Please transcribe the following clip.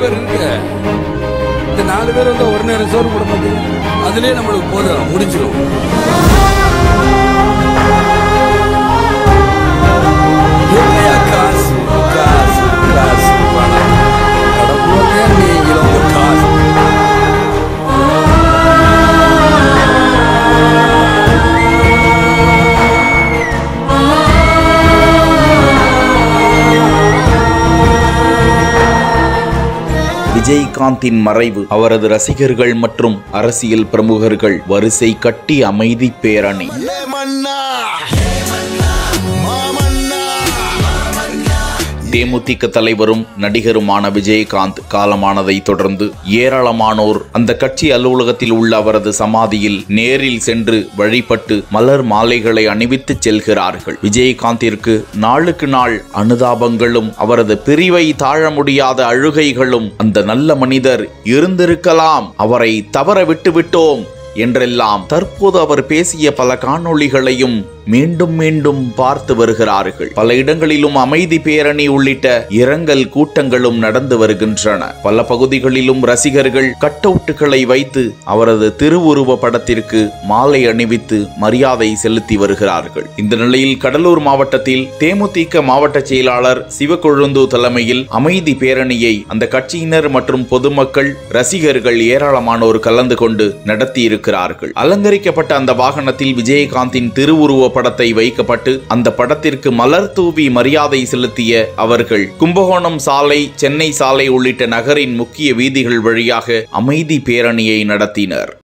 பேர் இருக்கு இந்த நாலு பேர் வந்து ஒரு நேரம் சோறு போட மாட்டீங்க அதுலயே நம்மளுக்கு போதும் முடிஞ்சிடும் எங்கேயா காசு காசு காசு பணம் கடவுளே நீங்களும் ஒரு காசு விஜயகாந்தின் மறைவு அவரது ரசிகர்கள் மற்றும் அரசியல் பிரமுகர்கள் வரிசை கட்டி அமைதி பேரணி தேமுதிக தலைவரும் நடிகருமான விஜயகாந்த் காலமானதை தொடர்ந்து ஏராளமானோர் அந்த கட்சி அலுவலகத்தில் உள்ள அவரது சமாதியில் நேரில் சென்று வழிபட்டு மலர் மாலைகளை அணிவித்துச் செல்கிறார்கள் விஜயகாந்திற்கு நாளுக்கு நாள் அனுதாபங்களும் அவரது பிரிவை தாழ முடியாத அழுகைகளும் அந்த நல்ல மனிதர் இருந்திருக்கலாம் அவரை தவற விட்டுவிட்டோம் என்றெல்லாம் தற்போது அவர் பேசிய பல காணொளிகளையும் மீண்டும் மீண்டும் பார்த்து வருகிறார்கள் பல இடங்களிலும் அமைதி பேரணி உள்ளிட்ட இரங்கல் கூட்டங்களும் நடந்து வருகின்றன பல பகுதிகளிலும் ரசிகர்கள் கட்டவுட்டுகளை வைத்து அவரது திருவுருவ படத்திற்கு மாலை அணிவித்து மரியாதை செலுத்தி வருகிறார்கள் இந்த நிலையில் கடலூர் மாவட்டத்தில் தேமுதிக மாவட்ட செயலாளர் சிவக்கொழுந்து தலைமையில் அமைதி பேரணியை அந்த கட்சியினர் மற்றும் பொதுமக்கள் ரசிகர்கள் ஏராளமானோர் கலந்து கொண்டு நடத்தியிருக்கிறார்கள் அலங்கரிக்கப்பட்ட அந்த வாகனத்தில் விஜயகாந்தின் திருவுருவ படத்தை வைக்கப்பட்டு அந்த படத்திற்கு மலர் தூவி மரியாதை செலுத்திய அவர்கள் கும்பகோணம் சாலை சென்னை சாலை உள்ளிட்ட நகரின் முக்கிய வீதிகள் வழியாக அமைதி பேரணியை நடத்தினர்